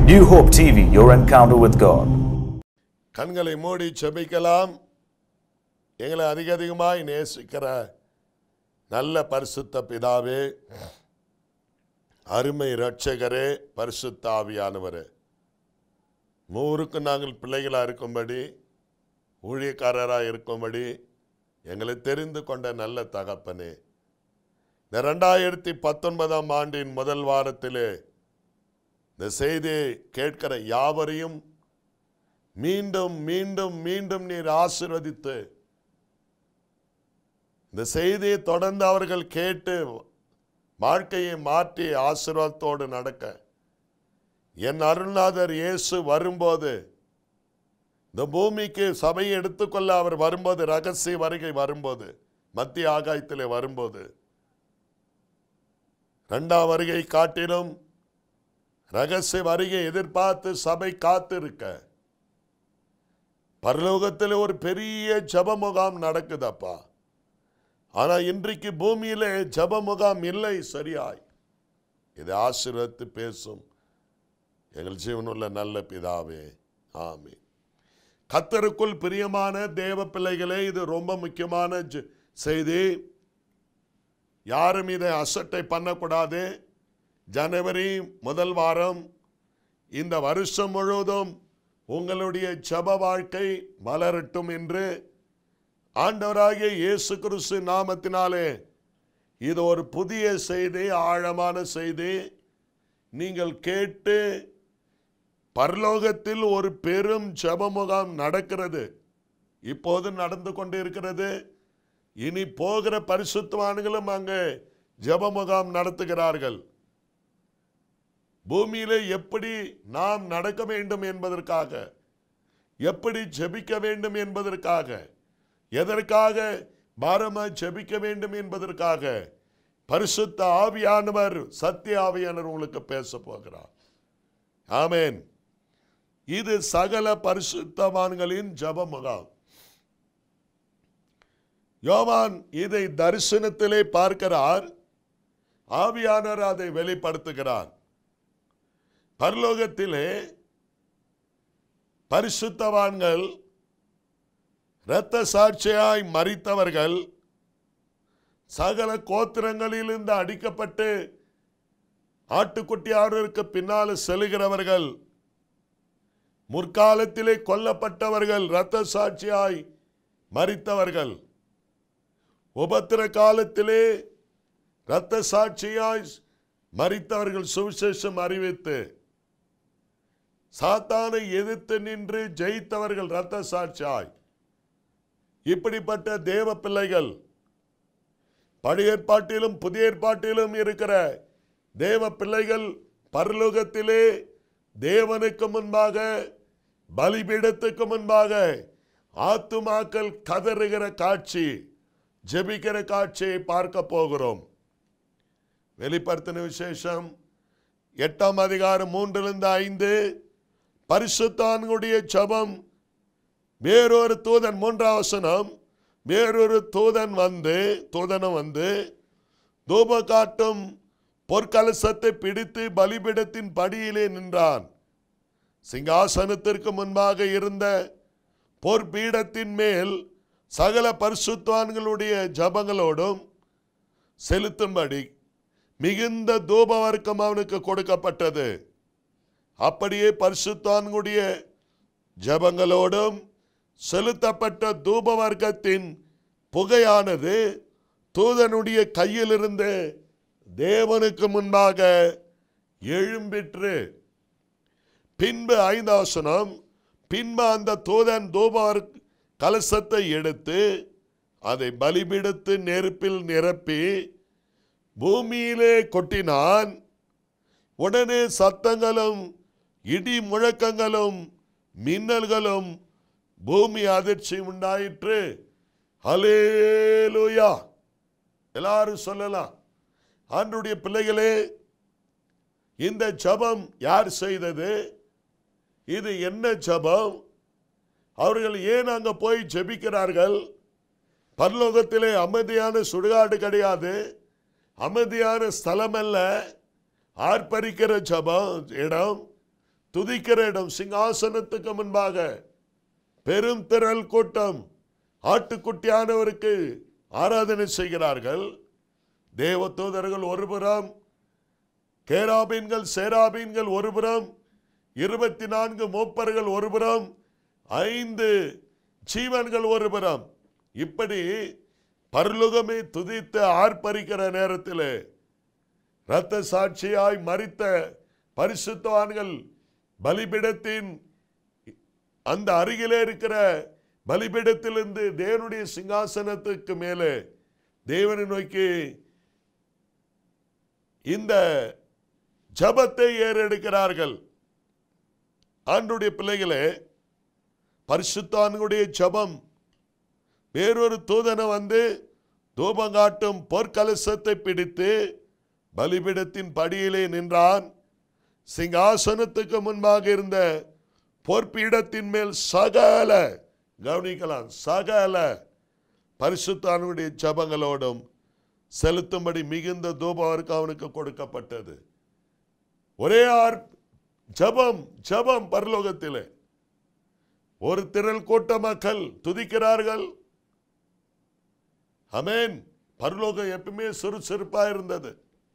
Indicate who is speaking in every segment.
Speaker 1: New Hope TV, your encounter with God.
Speaker 2: கண்களை மூடி செபிக்கலாம் எங்களை அதிக அதிகமாய் நேசிக்கிற நல்ல பரிசுத்த பிதாவே அருமை இரட்சகரே பரிசுத்த ஆவியானவரே மூருக்கு நாங்கள் பிள்ளைகளாக இருக்கும்படி ஊழியக்காரராக இருக்கும்படி எங்களை தெரிந்து கொண்ட நல்ல தகப்பனே இந்த ரெண்டாயிரத்தி பத்தொன்பதாம் ஆண்டின் முதல் வாரத்திலே இந்த செய்தியை கேட்கிற யாவரையும் மீண்டும் மீண்டும் மீண்டும் நீர் ஆசீர்வதித்து இந்த செய்தியை தொடர்ந்து அவர்கள் கேட்டு வாழ்க்கையை மாற்றி ஆசீர்வாதத்தோடு நடக்க என் அருள்நாதர் இயேசு வரும்போது இந்த பூமிக்கு சபையை எடுத்துக்கொள்ள அவர் வரும்போது ரகசிய வருகை வரும்போது மத்திய ஆகாயத்திலே வரும்போது இரண்டாம் வருகை காட்டிலும் ரகசிய வருகை எதிர்பார்த்து சபை காத்திருக்க பரலோகத்தில் ஒரு பெரிய ஜப முகாம் நடக்குதப்பா ஆனா இன்றைக்கு பூமியிலே ஜப முகாம் இல்லை சரியாய் இதை ஆசீர்வத்து பேசும் எங்கள் ஜீவனுள்ள நல்ல பிதாவே ஆமே கத்தருக்குள் பிரியமான தேவ பிள்ளைகளே இது ரொம்ப முக்கியமான ஜ- செய்தி யாரும் இதை அசட்டை பண்ணக்கூடாது ஜனவரி முதல் வாரம் இந்த வருஷம் முழுவதும் உங்களுடைய ஜப வாழ்க்கை மலரட்டும் என்று ஆண்டவராகிய இயேசு கிறிஸ்து நாமத்தினாலே இது ஒரு புதிய செய்தி ஆழமான செய்தி நீங்கள் கேட்டு பரலோகத்தில் ஒரு பெரும் ஜப முகாம் நடக்கிறது இப்போது நடந்து கொண்டிருக்கிறது இனி போகிற பரிசுத்தவான்களும் அங்கே ஜப முகாம் நடத்துகிறார்கள் பூமியிலே எப்படி நாம் நடக்க வேண்டும் என்பதற்காக எப்படி ஜெபிக்க வேண்டும் என்பதற்காக எதற்காக பாரமா ஜெபிக்க வேண்டும் என்பதற்காக பரிசுத்த ஆவியானவர் சத்திய ஆவியானவர் உங்களுக்கு பேச போகிறார் ஆமென் இது சகல பரிசுத்தவான்களின் ஜப முகாம் யோவான் இதை தரிசனத்திலே பார்க்கிறார் ஆவியானவர் அதை வெளிப்படுத்துகிறார் பரலோகத்திலே பரிசுத்தவான்கள் இரத்த சாட்சியாய் மறித்தவர்கள் சகல கோத்திரங்களிலிருந்து அடிக்கப்பட்டு ஆட்டுக்குட்டியாருக்கு பின்னால் செல்கிறவர்கள் முற்காலத்திலே கொல்லப்பட்டவர்கள் இரத்த சாட்சியாய் மறித்தவர்கள் உபத்திர காலத்திலே இரத்த சாட்சியாய் மறித்தவர்கள் சுவிசேஷம் அறிவித்து சாத்தானை எதிர்த்து நின்று ஜெயித்தவர்கள் இரத்த சாட்சியாய் இப்படிப்பட்ட தேவ பிள்ளைகள் பழைய ஏற்பாட்டிலும் புதிய ஏற்பாட்டிலும் இருக்கிற தேவ பிள்ளைகள் பரலோகத்திலே தேவனுக்கு முன்பாக பலிபீடத்துக்கு முன்பாக ஆத்துமாக்கள் கதறுகிற காட்சி ஜெபிக்கிற காட்சியை பார்க்க போகிறோம் வெளிப்படுத்தின விசேஷம் எட்டாம் அதிகாரம் மூன்றிலிருந்து ஐந்து பரிசுத்தான்களுடைய ஜபம் வேறொரு தூதன் மூன்றாம் வசனம் வேறொரு தூதன் வந்து தூதனம் வந்து தூப காட்டும் பொற்கலசத்தை பிடித்து பலிபீடத்தின் படியிலே நின்றான் சிங்காசனத்திற்கு முன்பாக இருந்த பொற்பீடத்தின் மேல் சகல பரிசுத்தான்களுடைய ஜபங்களோடும் செலுத்தும்படி மிகுந்த தூப வர்க்கம் அவனுக்கு கொடுக்கப்பட்டது அப்படியே பரிசுத்தான்களுடைய ஜபங்களோடும் செலுத்தப்பட்ட தூப வர்க்கத்தின் புகையானது தூதனுடைய கையிலிருந்து தேவனுக்கு முன்பாக எழும்பிற்று பின்பு ஐந்தாசனம் பின்பு அந்த தூதன் தூப வர்க்க- கலசத்தை எடுத்து அதை பலிபிடுத்து நெருப்பில் நிரப்பி பூமியிலே கொட்டினான் உடனே சத்தங்களும் இடி முழக்கங்களும் மின்னல்களும் பூமி அதிர்ச்சி உண்டாயிற்று ஹலேலூயா எல்லாரும் சொல்லலாம் ஆண்டுடைய பிள்ளைகளே இந்த ஜபம் யார் செய்தது இது என்ன ஜபம் அவர்கள் ஏன் அங்க போய் ஜெபிக்கிறார்கள் பரலோகத்திலே அமைதியான சுடுகாடு கிடையாது அமைதியான ஸ்தலம் அல்ல ஆர்ப்பரிக்கிற ஜபம் இடம் துதிக்கிற இடம் சிங்காசனத்துக்கு முன்பாக பெரும் திரள் கூட்டம் ஆட்டுக்குட்டியானவருக்கு ஆராதனை செய்கிறார்கள் தேவ தூதர்கள் ஒருபுறம் கேராபீன்கள் சேராபீன்கள் ஒருபுறம் இருபத்தி நான்கு மூப்பர்கள் ஒருபுறம் ஐந்து ஜீவன்கள் ஒருபுறம் இப்படி பரலோகமே துதித்து ஆர்ப்பரிக்கிற நேரத்தில் இரத்த சாட்சியாய் மறித்த பரிசுத்தவான்கள் பலிபிடத்தின் அந்த அருகிலே இருக்கிற பலிபீடத்திலிருந்து தேவனுடைய சிங்காசனத்துக்கு மேலே தேவனை நோக்கி இந்த ஜபத்தை ஏறெடுக்கிறார்கள் ஆண்டுடைய பிள்ளைகளே பரிசுத்தான்களுடைய ஜபம் வேறொரு தூதனை வந்து தூபங்காட்டும் பொற்கலசத்தை பிடித்து பலிபீடத்தின் படியிலே நின்றான் சிங்காசனத்துக்கு முன்பாக இருந்த பொற்பீடத்தின் மேல் சகல கவனிக்கலாம் சகல பரிசுத்தானுடைய ஜபங்களோடும் செலுத்தும்படி மிகுந்த தூபம் அவருக்கு அவனுக்கு கொடுக்கப்பட்டது ஒரே ஆர் ஜபம் ஜபம் பரலோகத்திலே ஒரு திரள் கூட்ட மக்கள் துதிக்கிறார்கள் அமேன் பரலோகம் எப்பவுமே சுறுசுறுப்பா இருந்தது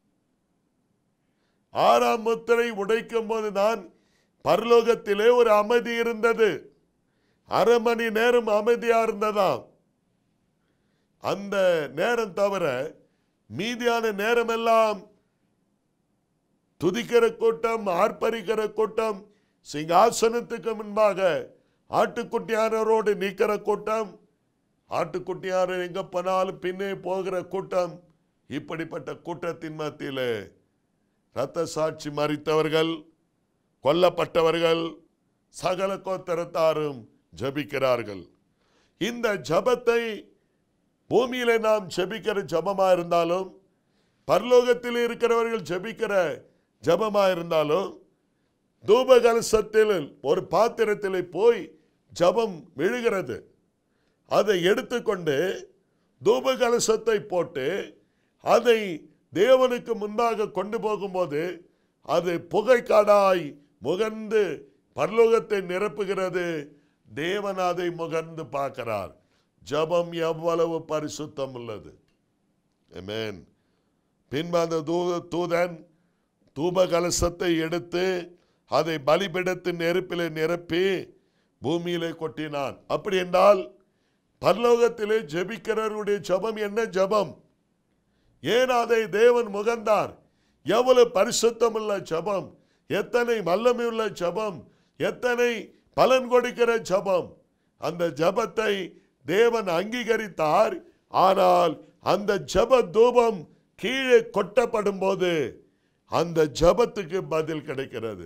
Speaker 2: ஆறாம் முத்திரை உடைக்கும் போது தான் பரலோகத்திலே ஒரு அமைதி இருந்தது அரை மணி நேரம் அமைதியா இருந்ததாம் அந்த நேரம் தவிர மீதியான நேரமெல்லாம் துதிக்கிற கூட்டம் ஆர்ப்பரிக்கிற கூட்டம் சிங்காசனத்துக்கு முன்பாக ஆட்டுக்குட்டியானரோடு நிற்கிற கூட்டம் ஆட்டுக்குட்டியாரர் எங்க போனாலும் பின்னே போகிற கூட்டம் இப்படிப்பட்ட கூட்டத்தின் மத்தியிலே இரத்த சாட்சி மறித்தவர்கள் கொல்லப்பட்டவர்கள் சகல கோத்தரத்தாரும் ஜபிக்கிறார்கள் இந்த ஜபத்தை பூமியில நாம் ஜெபிக்கிற ஜபமா இருந்தாலும் பரலோகத்தில் இருக்கிறவர்கள் ஜெபிக்கிற ஜபமா இருந்தாலும் தூபகலசத்தில் ஒரு பாத்திரத்தில் போய் ஜபம் விழுகிறது அதை எடுத்துக்கொண்டு தூபகலசத்தை போட்டு அதை தேவனுக்கு முன்பாக கொண்டு போகும்போது அது புகைக்காடாய் முகந்து பரலோகத்தை நிரப்புகிறது தேவன் அதை முகர்ந்து பார்க்கிறார் ஜபம் எவ்வளவு பரிசுத்தம் உள்ளது ஆமென் பின்பு அந்த தூத தூதன் தூப கலசத்தை எடுத்து அதை பலிபிடத்து நெருப்பிலே நிரப்பி பூமியிலே கொட்டினான் அப்படி என்றால் பரலோகத்திலே ஜெபிக்கிறவருடைய ஜபம் என்ன ஜபம் ஏன் அதை தேவன் முகந்தார் எவ்வளவு பரிசுத்தமுள்ள ஜபம் எத்தனை வல்லமையுள்ள ஜபம் எத்தனை பலன் கொடுக்கிற ஜபம் அந்த ஜபத்தை தேவன் அங்கீகரித்தார் ஆனால் அந்த ஜப தூபம் கீழே கொட்டப்படும் போது அந்த ஜபத்துக்கு பதில் கிடைக்கிறது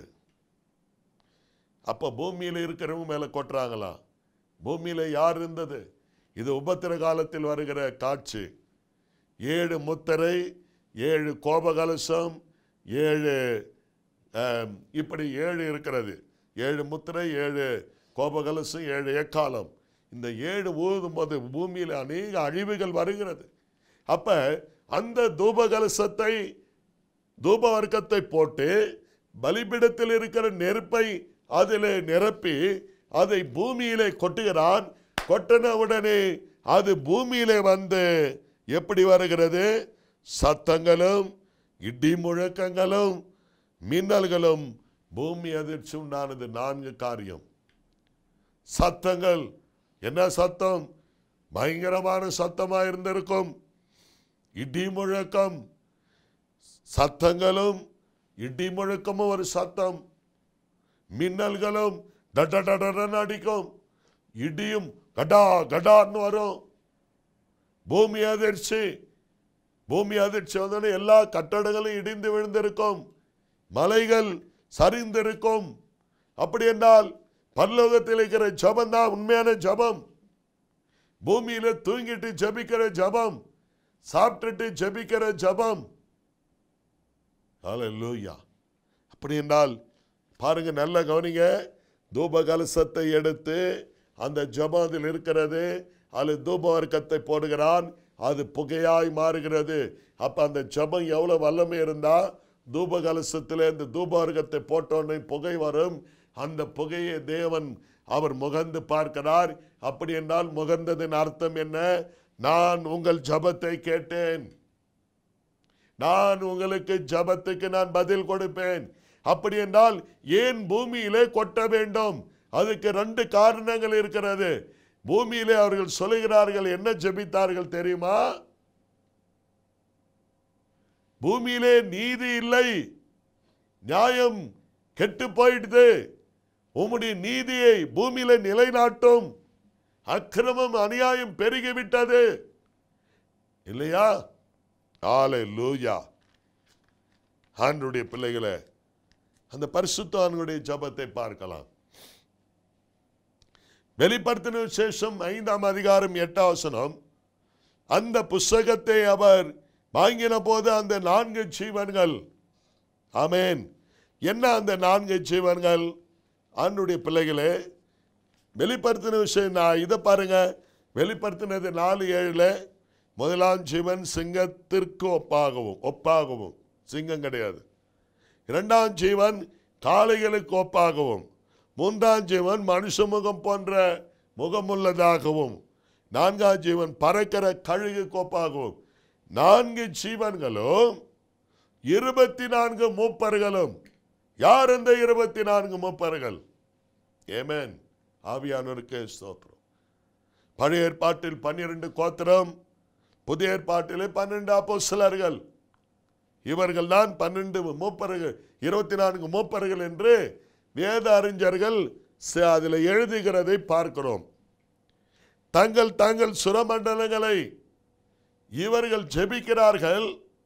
Speaker 2: அப்ப பூமியில இருக்கிறவங்க மேல கொட்டுறாங்களா பூமியில யார் இருந்தது இது உபத்திர காலத்தில் வருகிற காட்சி ஏழு முத்திரை ஏழு கோபகலசம் ஏழு ஆம், இப்படி ஏழு இருக்கிறது ஏழு முத்திரை ஏழு கோபகலசம் ஏழு எக்காலம் இந்த ஏழு ஊதும் போது பூமியில் அநேக அழிவுகள் வருகிறது அப்ப அந்த தூபகலசத்தை தூப வர்க்கத்தை போட்டு பலிபீடத்தில் இருக்கிற நெருப்பை அதிலே நிரப்பி அதை பூமியிலே கொட்டுகிறான் கொட்டின உடனே அது பூமியிலே வந்து எப்படி வருகிறது சத்தங்களும் இடி முழக்கங்களும் மின்னல்களும் பூமி அதிர்ச்சி உண்டானது நான்கு காரியம் சத்தங்கள் என்ன சத்தம் பயங்கரமான சத்தமா இருந்திருக்கும் இடி முழக்கம் சத்தங்களும் இடி முழக்கமும் ஒரு சத்தம் மின்னல்களும் டட டடன்னு அடிக்கும் இடியும் கடா கடான்னு வரும் பூமி அதிர்ச்சி பூமி அதிர்ச்சி வந்தோடனே எல்லா கட்டடங்களும் இடிந்து விழுந்திருக்கும் மலைகள் சரிந்திருக்கும் அப்படி என்றால் பரலோகத்தில் இருக்கிற ஜபம் தான் உண்மையான ஜபம் பூமியில தூங்கிட்டு ஜபிக்கிற ஜபம் சாப்பிட்டுட்டு ஜபிக்கிற ஜபம் ஹalleluya அப்படி என்றால் பாருங்க நல்ல கவனிங்க தூப கலசத்தை எடுத்து அந்த ஜபம் அதில் இருக்கிறது அதில் தூப வர்க்கத்தை போடுகிறான் அது புகையாய் மாறுகிறது அப்ப அந்த ஜபம் எவ்வளவு வல்லமை இருந்தா தூப கலசத்திலே இந்த தூபவர்க்கத்தை போட்டோன்னே புகை வரும் அந்த புகையை தேவன் அவர் முகந்து பார்க்கிறார் அப்படி என்றால் முகந்ததின் அர்த்தம் என்ன நான் உங்கள் ஜபத்தை கேட்டேன் நான் உங்களுக்கு ஜபத்துக்கு நான் பதில் கொடுப்பேன் அப்படி என்றால் ஏன் பூமியிலே கொட்ட வேண்டும் அதுக்கு ரெண்டு காரணங்கள் இருக்கிறது பூமியிலே அவர்கள் சொல்லுகிறார்கள் என்ன ஜெபித்தார்கள் தெரியுமா பூமியிலே நீதி இல்லை நியாயம் கெட்டு போயிடுது உம்முடைய நீதியை பூமியில நிலைநாட்டும் அக்கிரமம் அநியாயம் பெருகிவிட்டது இல்லையா ஆலை லூயா ஆண்டுடைய பிள்ளைகளை அந்த பரிசுத்தானுடைய ஜபத்தை பார்க்கலாம் வெளிப்படுத்தின விசேஷம் ஐந்தாம் அதிகாரம் எட்டாம் வசனம் அந்த புஸ்தகத்தை அவர் வாங்கின போது அந்த நான்கு ஜீவன்கள் ஆமென் என்ன அந்த நான்கு ஜீவன்கள் ஆண்டுடைய பிள்ளைகளே வெளிப்படுத்தின விஷயம் நான் இதை பாருங்க வெளிப்படுத்தினது நாலு ஏழுல முதலாம் ஜீவன் சிங்கத்திற்கு ஒப்பாகவும் ஒப்பாகவும் சிங்கம் கிடையாது இரண்டாம் ஜீவன் காளைகளுக்கு ஒப்பாகவும் மூன்றாம் ஜீவன் மனுஷ முகம் போன்ற முகமுள்ளதாகவும் நான்காம் ஜீவன் பறக்கிற கழுகு கோப்பாகவும் நான்கு ஜீவன்களும் இருபத்தி நான்கு மூப்பர்களும் யார் இந்த இருபத்தி நான்கு மூப்பர்கள் ஏமேன் ஆவியானோருக்கு ஸ்தோத்திரம் பழைய ஏற்பாட்டில் பன்னிரண்டு கோத்திரம் புதிய ஏற்பாட்டிலே பன்னெண்டு அப்போஸ்தலர்கள் இவர்கள் தான் பன்னெண்டு மூப்பர்கள் இருபத்தி நான்கு மூப்பர்கள் என்று வேத அறிஞர்கள் ச- அதில் எழுதுகிறதை பார்க்கிறோம் தங்கள் தங்கள் சுரமண்டலங்களை இவர்கள் ஜெபிக்கிறார்கள்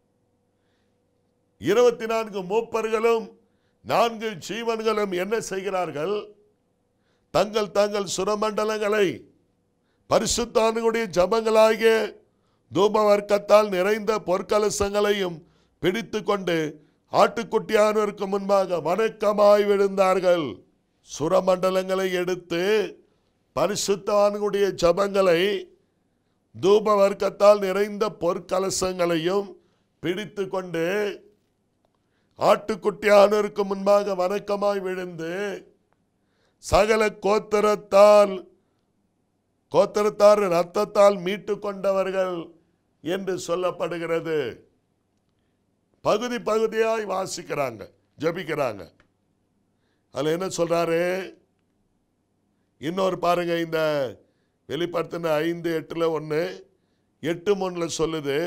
Speaker 2: இருபத்தி நான்கு மூப்பர்களும் நான்கு ஜீவன்களும் என்ன செய்கிறார்கள் தங்கள் தங்கள் சுரமண்டலங்களை பரிசுத்தானுடைய ஜபங்களாகிய தூப வர்க்கத்தால் நிறைந்த பொற்கலசங்களையும் பிடித்து கொண்டு ஆட்டுக்குட்டியானவருக்கு முன்பாக வணக்கமாய் விழுந்தார்கள் சுரமண்டலங்களை எடுத்து பரிசுத்தானுடைய ஜபங்களை தூப வர்க்கத்தால் நிறைந்த பொற்கலசங்களையும் பிடித்து கொண்டு ஆட்டுக்குட்டியானவருக்கு முன்பாக வணக்கமாய் விழுந்து சகல கோத்திரத்தால் கோத்திரத்தார் ரத்தத்தால் மீட்டு கொண்டவர்கள் என்று சொல்லப்படுகிறது பகுதி பகுதியாய் வாசிக்கிறாங்க ஜபிக்கிறாங்க அதுல என்ன சொல்றாரு இன்னொரு பாருங்க இந்த வெளிப்படுத்தின ஐந்து எட்டுல ஒன்று எட்டு மூணுல சொல்லுது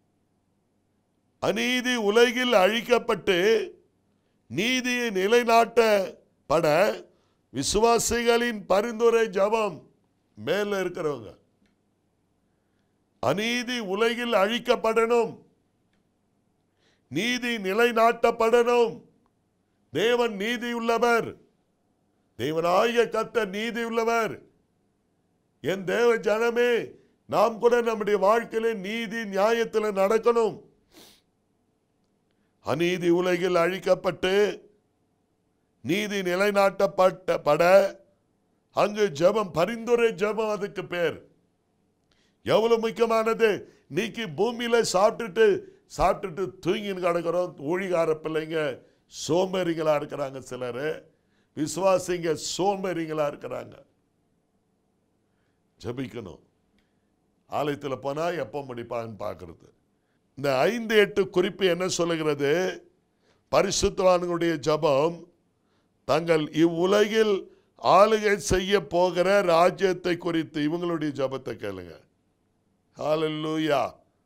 Speaker 2: அநீதி உலகில் அழிக்கப்பட்டு நீதியை நிலைநாட்டப்பட விசுவாசிகளின் பரிந்துரை ஜபம் மேல இருக்கிறவங்க அநீதி உலகில் அழிக்கப்படணும் நீதி நிலைநாட்டப்படணும் தேவன் நீதி உள்ளவர் தேவனாகிய கர்த்தர் நீதி உள்ளவர் என் தேவ ஜனமே நாம் கூட நம்முடைய வாழ்க்கையில நீதி நியாயத்தில் நடக்கணும் அநீதி உலகில் அழிக்கப்பட்டு நீதி நிலைநாட்டப்பட்ட பட அங்கு ஜெபம் பரிந்துரை ஜெபம் அதுக்கு பேர் எவ்வளவு முக்கியமானது நீக்கி பூமியில சாப்பிட்டுட்டு சாப்பிட்டுட்டு தூங்கின்னு கிடக்கிறோம் ஊழிகார பிள்ளைங்க சோம்பேறிங்களா இருக்கிறாங்க சிலர் விசுவாசிங்க சோம்பேறிங்களா இருக்கிறாங்க ஜெபிக்கணும் ஆலயத்தில் போனா எப்போ முடிப்பான்னு பார்க்கறது இந்த ஐந்து எட்டு குறிப்பு என்ன சொல்லுகிறது பரிசுத்தவான்களுடைய ஜெபம் தங்கள் இவ்வுலகில் ஆளுகை செய்ய போகிற ராஜ்யத்தை குறித்து இவங்களுடைய ஜெபத்தை கேளுங்க ஹalleluya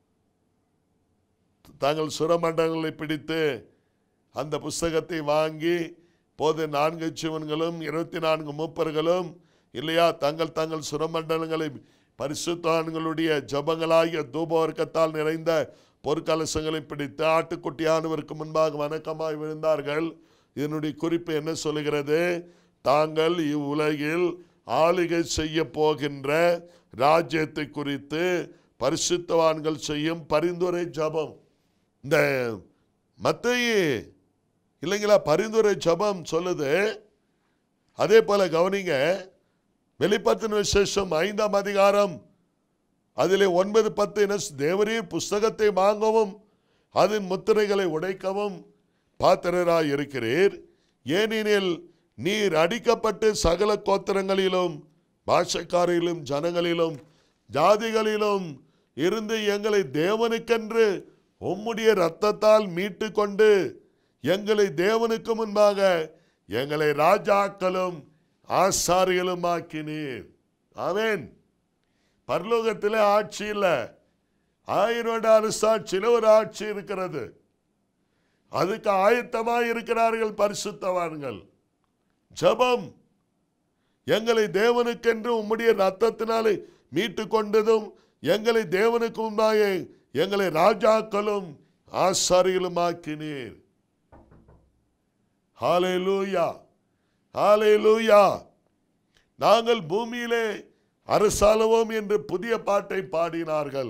Speaker 2: தங்கள் சுரமண்டலங்களை பிடித்து அந்த புஸ்தகத்தை வாங்கி போது நான்கு சிவன்களும் இருபத்தி நான்கு மூப்பர்களும் இல்லையா தங்கள் தங்கள் சுரமண்டலங்களை பரிசுத்தான்களுடைய ஜபங்களாகிய தூபவர்க்கத்தால் நிறைந்த பொற்கலசங்களை பிடித்து ஆட்டுக்குட்டியானவருக்கு முன்பாக வணக்கமாய் விழுந்தார்கள் இதனுடைய குறிப்பு என்ன சொல்லுகிறது தாங்கள் இவ்வுலகில் ஆளுகை செய்ய போகின்ற ராஜ்யத்தை குறித்து பரிசுத்தவான்கள் செய்யும் பரிந்துரை ஜபம் இந்த மத்தேயு இல்லைங்களா பரிந்துரை ஜபம் சொல்லுது அதே போல கவனிங்க வெளிப்படுத்தின விசேஷம் ஐந்தாம் அதிகாரம் அதிலே ஒன்பது பத்து என்ன தேவரீர் புஸ்தகத்தை வாங்கவும் அதன் முத்திரைகளை உடைக்கவும் பாத்திரராய் இருக்கிறீர் ஏனெனில் நீர் அடிக்கப்பட்டு சகல கோத்திரங்களிலும் பாஷக்காரிலும் ஜனங்களிலும் ஜாதிகளிலும் இருந்து எங்களை தேவனுக்கென்று உம்முடைய இரத்தத்தால் மீட்டு கொண்டு எங்களை தேவனுக்கு முன்பாக எங்களை ராஜாக்களும் ஆசாரிகளும் ஆக்கினீர் ஆமென் பரலோகத்திலே ஆட்சி இல்லை ஆயிரம் வருட அரசாட்சியில் ஒரு ஆட்சி இருக்கிறது அதுக்கு ஆயத்தமாய் இருக்கிறார்கள் பரிசுத்தவான்கள் ஜெபம் எங்களை தேவனுக்கென்று உம்முடைய ரத்தத்தினாலே மீட்டு கொண்டதும் எங்களை தேவனுக்கு முன்பாக எங்களை ராஜாக்களும் ஆசாரிகளும் ஆக்கினீர் ஹalleluya ஹalleluya நாங்கள் பூமியிலே அரசாளுவோம் என்று புதிய பாட்டை பாடினார்கள்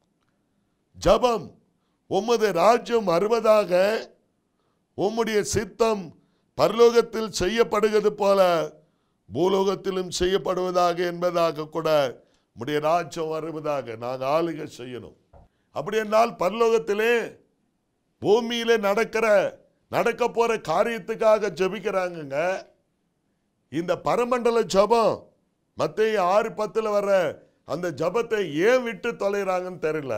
Speaker 2: ஜபம் உமது ராஜ்யம் வருவதாக உம்முடைய சித்தம் பரலோகத்தில் செய்யப்படுகிறது போல பூலோகத்திலும் செய்யப்படுவதாக என்பதாக கூட உம்முடைய ராஜ்யம் வருவதாக நாங்கள் ஆளுகை செய்யணும் அப்படி என்றால் பரலோகத்திலே பூமியிலே நடக்கிற நடக்க போற காரியத்துக்காக ஜெபிக்கிறாங்கங்க இந்த பரமண்டல ஜபம் மத்திய ஆறு பத்துல வர்ற அந்த ஜபத்தை ஏன் விட்டு தொலைகிறாங்கன்னு தெரியல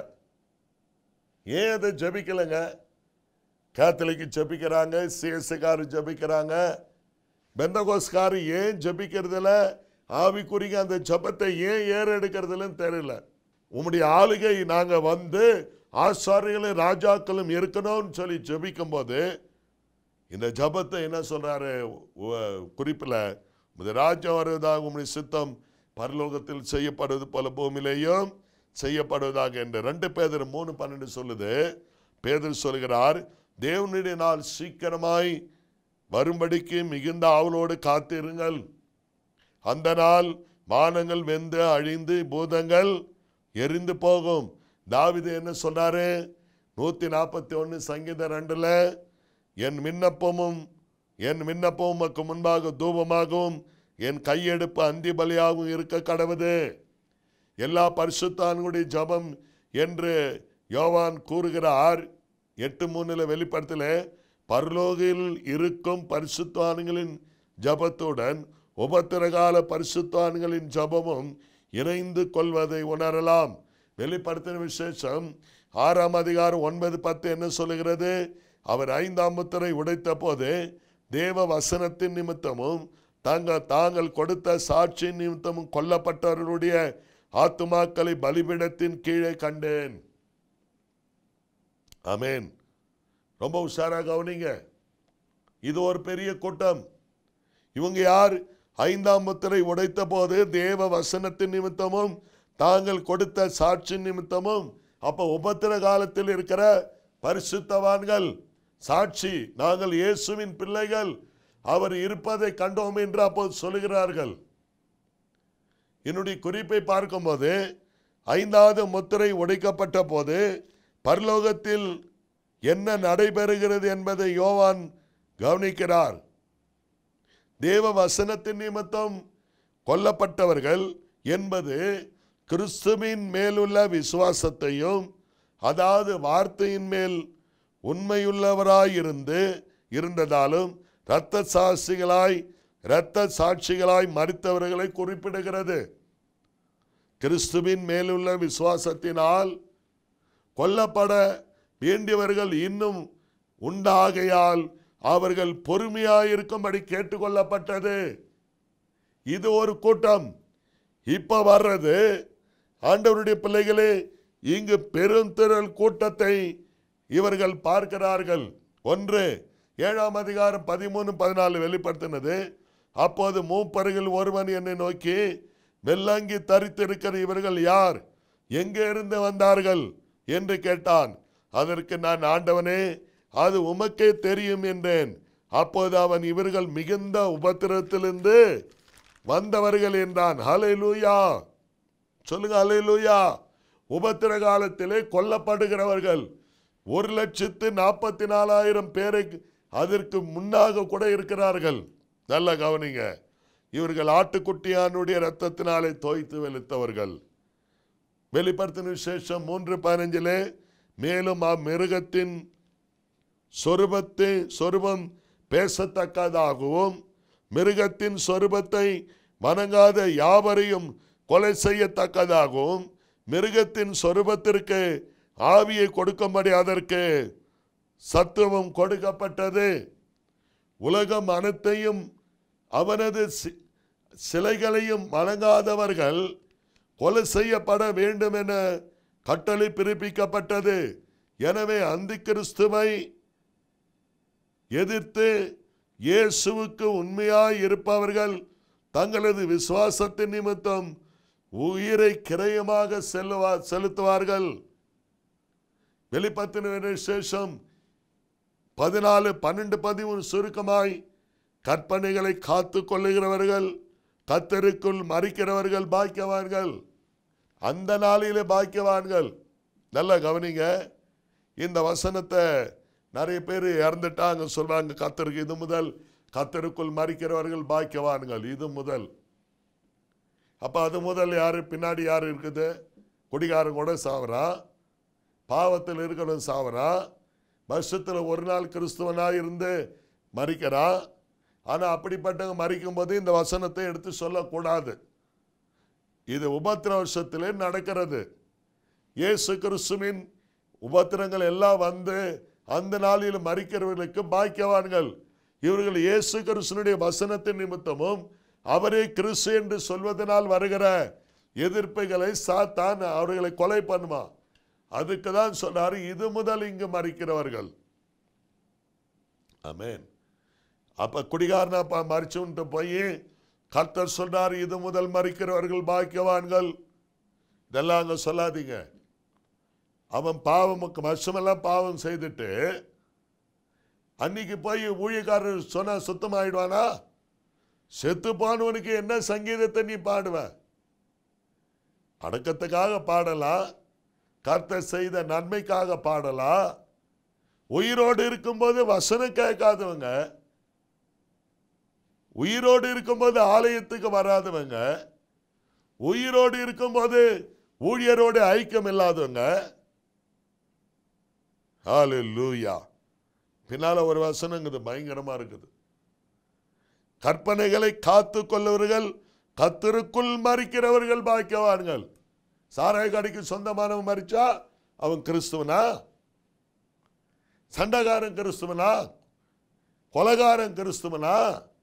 Speaker 2: ஏன் அதை ஜபிக்கலைங்க கேத்தலிக்கு ஜபிக்கிறாங்க சிஎஸ்காரு ஜபிக்கிறாங்க பெந்தகோஸ்காரு ஏன் ஜபிக்கிறதுல ஆவிக்குறிங்க அந்த ஜபத்தை ஏன் ஏறெடுக்கிறதுலன்னு தெரியல உம்முடைய ஆளுகை நாங்க வந்து ஆசாரிகளும் ராஜாக்களும் இருக்கணும்னு சொல்லி ஜபிக்கும் போது இந்த ஜபத்தை என்ன சொல்றாரு உ- குறிப்புல உமது ராஜ்யம் வருவதாக உம்முடைய சித்தம் பரலோகத்தில் செய்யப்படுவது போல பூமியிலேயும் செய்யப்படுவதாக என்று ரெண்டு பேதர் மூணு பன்னெண்டு சொல்லுது பேதர் சொல்கிறார் தேவனுடைய நாள் சீக்கிரமாய் வரும்படிக்கு மிகுந்த ஆவலோடு காத்திருங்கள் அந்த நாள் வானங்கள் வெந்து அழிந்து பூதங்கள் எரிந்து போகும் தாவிது என்ன சொல்றாரு நூத்தி நாற்பத்தி ஒன்னு சங்கீதம் ரெண்டுல என் விண்ணப்பமும் என் விண்ணப்பமும் உமக்கு முன்பாக தூபமாகவும் என் கையெடுப்பு அந்தி பலியாகவும் இருக்க கடவுது எல்லா பரிசுத்தான்களுடைய ஜபம் என்று யோவான் கூறுகிறார் எட்டு மூணுல வெளிப்படத்தில் பரலோகில் இருக்கும் பரிசுத்தான்களின் ஜபத்துடன் உபத்திரகால பரிசுத்தான்களின் ஜபமும் இணைந்து கொள்வதை உணரலாம் வெளிப்படுத்தின விசேஷம் ஆறாம் அதிகாரம் ஒன்பது பத்து என்ன சொல்லுகிறது அவர் ஐந்தாம் முத்திரை உடைத்த போது தேவ வசனத்தின் நிமித்தமும் தாங்கள் தாங்கள் கொடுத்த சாட்சியின் நிமித்தமும் கொல்லப்பட்டவர்களுடைய ஆத்துமாக்களை பலிபீடத்தின் கீழே கண்டேன் ஆமென் ரொம்ப உஷாரா கவனிங்க இது ஒரு பெரிய கூட்டம் இவங்க யார் ஐந்தாம் முத்திரை உடைத்த போது தேவ வசனத்தின் நிமித்தமும் தாங்கள் கொடுத்த சாட்சி நிமித்தமும் அப்ப உபத்திர காலத்தில் இருக்கிற பரிசுத்தவான்கள் சாட்சி நாங்கள் இயேசுவின் பிள்ளைகள் அவர் இருப்பதை கண்டோம் என்று அப்போது சொல்லுகிறார்கள் என்னுடைய குறிப்பை பார்க்கும்போது ஐந்தாவது முத்திரை உடைக்கப்பட்ட போது பரலோகத்தில் என்ன நடைபெறுகிறது என்பதை யோவான் கவனிக்கிறார் தேவ வசனத்தின் நிமித்தம் கொல்லப்பட்டவர்கள் என்பது கிறிஸ்துவின் மேலுள்ள விசுவாசத்தையும் அதாவது வார்த்தையின் மேல் உண்மையுள்ளவராயிருந்து இருந்ததாலும் இரத்த சாட்சிகளாய் இரத்த சாட்சிகளாய் மறித்தவர்களை குறிப்பிடுகிறது கிறிஸ்துவின் மேலுள்ள விசுவாசத்தினால் கொல்லப்பட வேண்டியவர்கள் இன்னும் உண்டாகையால் அவர்கள் பொறுமையாயிருக்கும்படி கேட்டுக்கொள்ளப்பட்டது இது ஒரு கூட்டம் இப்ப வர்றது ஆண்டவருடைய பிள்ளைகளே இங்கு பெருந்திரள் கூட்டத்தை இவர்கள் பார்க்கிறார்கள் ஒன்று ஏழாம் அதிகாரம் பதிமூணு பதினாலு வெளிப்படுத்தினது அப்போது மூப்பர்கள் ஒருவன் என்னை நோக்கி வெள்ளங்கி தரித்திருக்கிற இவர்கள் யார் எங்கே இருந்து வந்தார்கள் என்று கேட்டான் அதற்கு நான் ஆண்டவனே அது உமக்கே தெரியும் என்றேன் அப்போது அவன் இவர்கள் மிகுந்த உபத்திரத்திலிருந்து வந்தவர்கள் என்றான் ஹalleluya சொல்லுங்க ஹalleluya உபத்திர காலத்திலே கொல்லப்படுகிறவர்கள் ஒரு லட்சத்து நாற்பத்தி நாலாயிரம் பேரை அதற்கு முன்னாக கூட இருக்கிறார்கள் நல்ல கவனிங்க இவர்கள் ஆட்டுக்குட்டியானுடைய ரத்தத்தினாலே தோய்த்து வெளுத்தவர்கள் வெளிப்படுத்தின விசேஷம் மூன்று பதினஞ்சிலே மேலும் அம்மிருகத்தின் சொருபத்தை சொருபம் பேசத்தக்கதாகவும் மிருகத்தின் சொருபத்தை வணங்காத யாவரையும் கொலை செய்யத்தக்கதாகவும் மிருகத்தின் சொருபத்திற்கு ஆவியை கொடுக்கும்படி அதற்கு சத்துவம் கொடுக்கப்பட்டது உலகம் அனைத்தையும் அவனது சி- சிலைகளையும் வணங்காதவர்கள் கொலை செய்யப்பட வேண்டும் என கட்டளை பிறப்பிக்கப்பட்டது எனவே அந்த கிறிஸ்துவை எதிர்த்து இயேசுவுக்கு உண்மையாய் இருப்பவர்கள் தங்களது விசுவாசத்தின் நிமித்தம் உயிரை கிரயமாக செல்லுவா செலுத்துவார்கள் வெளிப்பத்தின விசேஷம் பதினாலு பன்னெண்டு பதிமூணு சுருக்கமாய் கற்பனைகளை காத்து கொள்ளுகிறவர்கள் கத்தருக்குள் மறிக்கிறவர்கள் பாக்கியவான்கள் அந்த நாளிலே பாக்கியவான்கள் நல்லா கவனிங்க இந்த வசனத்தை நிறைய பேர் இறந்துட்டாங்க சொல்றாங்க கத்தருக்கு இது முதல் கத்தருக்குள் மறிக்கிறவர்கள் பாக்கியவான்கள் இது முதல் அப்ப அது முதல் யாரு பின்னாடி யாரு இருக்குது குடிகாரன் கூட சாவறான் பாவத்தில் இருக்கிறவன் சாவறான் வருஷத்தில் ஒரு நாள் கிறிஸ்துவனாக இருந்து மறிக்கிறான் ஆனால் அப்படிப்பட்டவங்க மறிக்கும் போது இந்த வசனத்தை எடுத்து சொல்லக்கூடாது இது உபத்திர வருஷத்திலே நடக்கிறது இயேசு கிறிஸ்துவின் உபத்திரங்கள் எல்லாம் வந்து அந்த நாளில் மறிக்கிறவர்களுக்கு பாக்கியவான்கள் இவர்கள் இயேசு கிறிஸ்துனுடைய வசனத்தின் நிமித்தமும் அவரே கிறிஸ்து என்று சொல்வதனால் வருகிற எதிர்ப்புகளை சாத்தான் அவர்களை கொலை பண்ணுவான் அதுக்கு தான் சொன்னார் இது முதல் இங்கு மறிக்கிறவர்கள் ஆமென் அப்ப குடிகாரனா மறிச்சுன்ட்டு போய் கர்த்தர் சொல்றார் இது முதல் மறிக்கிறவர்கள் பாக்கியவான்கள் இதெல்லாம் அங்க சொல்லாதீங்க அவன் பாவம் வருஷமெல்லாம் பாவம் செய்துட்டு அன்னைக்கு போய் ஊழியக்காரர் சொன்னா சுத்தமாயிடுவானா செத்து போனவனுக்கு என்ன சங்கீதத்தை நீ பாடுவ அடக்கத்துக்காக பாடலாம் கர்த்தர் செய்த நன்மைக்காக பாடலாம் உயிரோடு இருக்கும்போது வசனம் கேட்காதவங்க உயிரோடு இருக்கும்போது ஆலயத்துக்கு வராதவங்க உயிரோடு இருக்கும்போது ஊழியரோடு ஐக்கியம் இல்லாதவங்க ஹalleluya பின்னால ஒரு வசனங்குது பயங்கரமா இருக்குது கற்பனைகளை காத்து கொள்ளவர்கள் கத்தருக்குள் மறிக்கிறவர்கள் பாக்கியவான்கள் சாராய கடைக்கு சொந்தமானவன் மறிச்சா அவன் கிறிஸ்துவனா சண்டைக்காரன் கிறிஸ்துவனா கொலகாரன் கிறிஸ்துவனா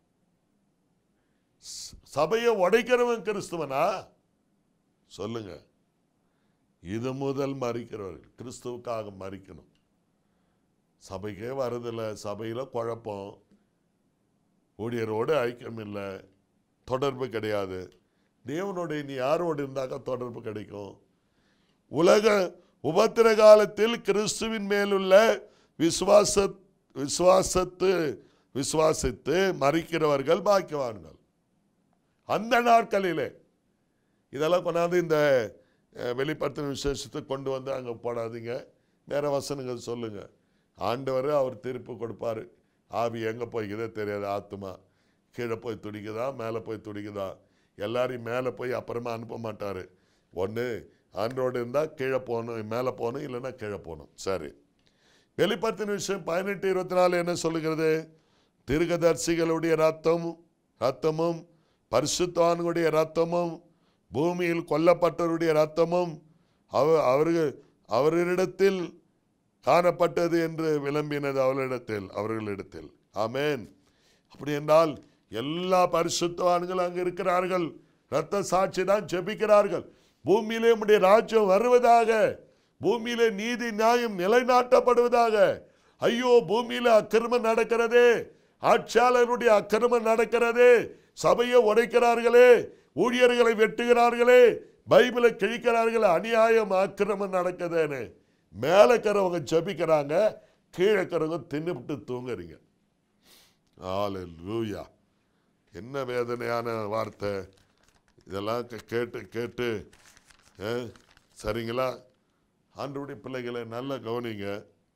Speaker 2: ச- சபையை உடைக்கிறவன் கிறிஸ்துவனா சொல்லுங்க இது முதல் மறிக்கிறவர்கள் கிறிஸ்துவுக்காக மறிக்கணும் சபைக்கே வரதில்ல சபையில குழப்பம் ஊழியரோடு ஐக்கியம் இல்லை தொடர்பு கிடையாது தேவனோட நீ யாரோடு இருந்தாக்க தொடர்பு கிடைக்கும் உலக உபத்திர காலத்தில் கிறிஸ்துவின் மேலுள்ள விசுவாச விசுவாசத்து விசுவாசித்து மறிக்கிறவர்கள் பாக்கியவான்கள் அந்த நாட்களிலே இதெல்லாம் கொண்டாந்து இந்த அஹ், வெளிப்படுத்தின விசேஷத்தை கொண்டு வந்து அங்கே போடாதீங்க வேற வசனங்கள் சொல்லுங்க ஆண்டவர் அவர் தீர்ப்பு கொடுப்பாரு ஆவி எங்கே போய்க்குதோ தெரியாது ஆத்துமா கீழே போய் துடிக்குதா மேலே போய் துடிக்குதா எல்லாரையும் மேலே போய் அப்புறமா அனுப்ப மாட்டார் ஒன்று ஆண்டோடு இருந்தால் கீழே போகணும் மேலே போகணும் இல்லைன்னா கீழே போகணும் சரி வெளிப்படுத்தின விஷயம் பதினெட்டு இருபத்தி நாலு என்ன சொல்லுகிறது தீர்க்கதரிசிகளுடைய ரத்தம் ரத்தமும் பரிசுத்தவான்களுடைய ரத்தமும் பூமியில் கொல்லப்பட்டவருடைய ரத்தமும் அவ அவர்கள் அவர்களிடத்தில் காணப்பட்டது என்று விளம்பினது அவர்களிடத்தில் அவர்களிடத்தில் ஆமென் அப்படி என்றால் எல்லா பரிசுத்தவான்கள் அங்கு இருக்கிறார்கள் ரத்த சாட்சி தான் ஜெபிக்கிறார்கள் பூமியிலே உம்முடைய ராஜ்யம் வருவதாக பூமியிலே நீதி நியாயம் நிலைநாட்டப்படுவதாக ஐயோ பூமியில அக்கிரமம் நடக்கிறதே ஆட்சியாளருடைய அக்கிரமம் நடக்கிறதே சபையை உடைக்கிறார்களே ஊழியர்களை வெட்டுகிறார்களே பைபிளை கிழிக்கிறார்களே அநியாயம் அக்கிரமம் நடக்குதுன்னு மேலே இருக்கிறவங்க ஜபிக்கிறாங்க கீழே இருக்கிறவங்க தின்னுபிட்டு தூங்குறீங்க ஹalleluya என்ன வேதனையான வார்த்தை இதெல்லாம் கே- கேட்டு கேட்டு அஹ், சரிங்களா ஆண்டவருடைய பிள்ளைகளை நல்லா கவனிங்க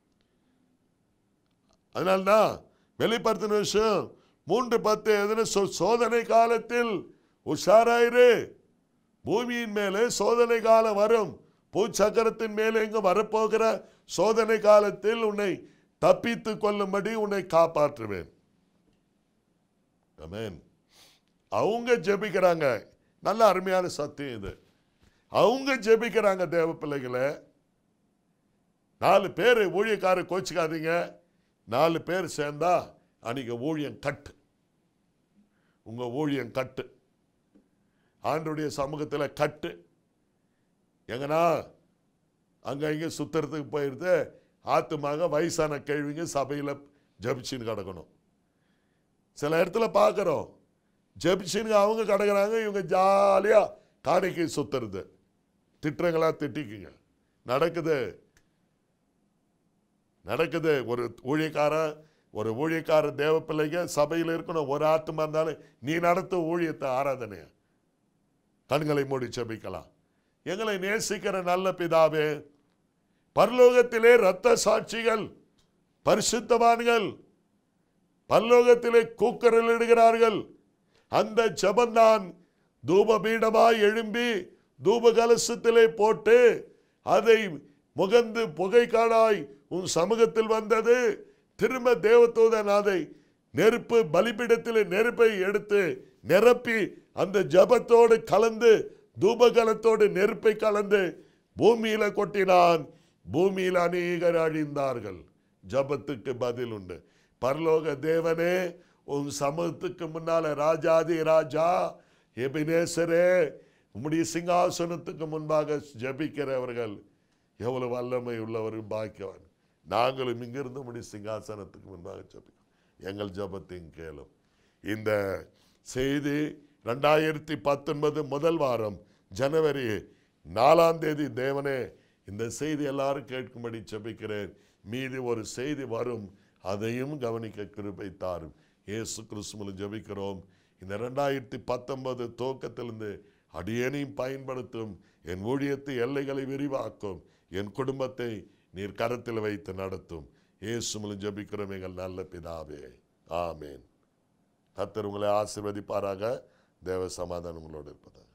Speaker 2: அதனால்தான் வெளிப்படுத்தின விஷயம் மூன்று பத்து எதுன சோதனை காலத்தில் உஷாராயிரு பூமியின் மேலே சோதனை காலம் வரும் பூச்சக்கரத்தின் மேலே இங்கு வரப்போகிற சோதனை காலத்தில் உன்னை தப்பித்து கொள்ளும்படி உன்னை காப்பாற்றுவேன் ஆமென் அவங்க ஜெபிக்கிறாங்க நல்ல அருமையான சத்தியம் இது அவங்க ஜெபிக்கிறாங்க தேவ பிள்ளைகளை நாலு பேர் ஊழியக்காரர் கோச்சிக்காதீங்க நாலு பேர் சேர்ந்தா அன்னைக்கு ஊழியம் கட்டு உங்க ஊழியம் கட்டு ஆண்டுடைய சமூகத்தில் கட்டு எங்கனா அங்க இங்க சுத்துறதுக்கு போயிடுது ஆத்துமாக வயசான கேள்விங்க சபையில் ஜபிச்சுன்னு கிடக்கணும் சில இடத்துல பார்க்குறோம் ஜபிச்சுன்னு அவங்க கிடக்குறாங்க இவங்க ஜாலியாக காணிக்கை சுத்துறது திட்டுறங்களா திட்டிக்குங்க நடக்குது நடக்குது ஒரு ஊழியக்காரன் ஒரு ஊழியக்கார தேவ பிள்ளைங்க சபையில் இருக்கணும் ஒரு ஆத்துமா இருந்தாலும் நீ நடத்த ஊழியத்தை ஆராதனைய கண்களை மூடி செபிக்கலாம் எங்களை நேசிக்கிற நல்ல பிதாவே பரலோகத்திலே இரத்த சாட்சிகள் பரிசுத்தவான்கள் பரலோகத்திலே கூக்கரல் இடுகிறார்கள் அந்த ஜபந்தான் தூபபீடமாய் எழும்பி தூப கலசத்திலே போட்டு அதை முகந்து புகைக்காடாய் உன் சமூகத்தில் வந்தது திரும்ப தேவதூதன் அதை நெருப்பு பலிபீடத்தில் நெருப்பை எடுத்து நிரப்பி அந்த ஜபத்தோடு கலந்து தூபகலத்தோடு நெருப்பை கலந்து பூமியில கொட்டினான் பூமியில் அநேகர் அழிந்தார்கள் ஜபத்துக்கு பதில் உண்டு பரலோக தேவனே உன் சமூகத்துக்கு முன்னால ராஜாதி ராஜா எபினேசரே உம்முடைய சிங்காசனத்துக்கு முன்பாக ஜபிக்கிறவர்கள் எவ்வளவு வல்லமை உள்ளவர் பாக்கியவான் நாங்களும் இங்கிருந்து உம்முடைய சிங்காசனத்துக்கு முன்பாக ஜபிக்கிறோம் எங்கள் ஜபத்தையும் கேளும் இந்த செய்தி ரெண்டாயிரத்தி பத்தொன்பது முதல் வாரம் ஜனவரி நாலாம் தேதி தேவனே இந்த செய்தி எல்லாரும் கேட்கும்படி ஜெபிக்கிறேன் மீதி ஒரு செய்தி வரும் அதையும் கவனிக்க கிருபை தாரும் இயேசு கிறிஸ்துவில் ஜெபிக்கிறோம் இந்த ரெண்டாயிரத்தி பத்தொன்பது துவக்கத்திலிருந்து அடியேனையும் பயன்படுத்தும் என் ஊழியத்தை எல்லைகளை விரிவாக்கும் என் குடும்பத்தை நீர் கரத்தில் வைத்து நடத்தும் இயேசுமில் ஜெபிக்கிறோம் எங்கள் நல்ல பிதாவே ஆமேன் கர்த்தர் உங்களை ஆசீர்வதிப்பாராக தேவ சமாதானம் உங்களோடு இருப்பதாக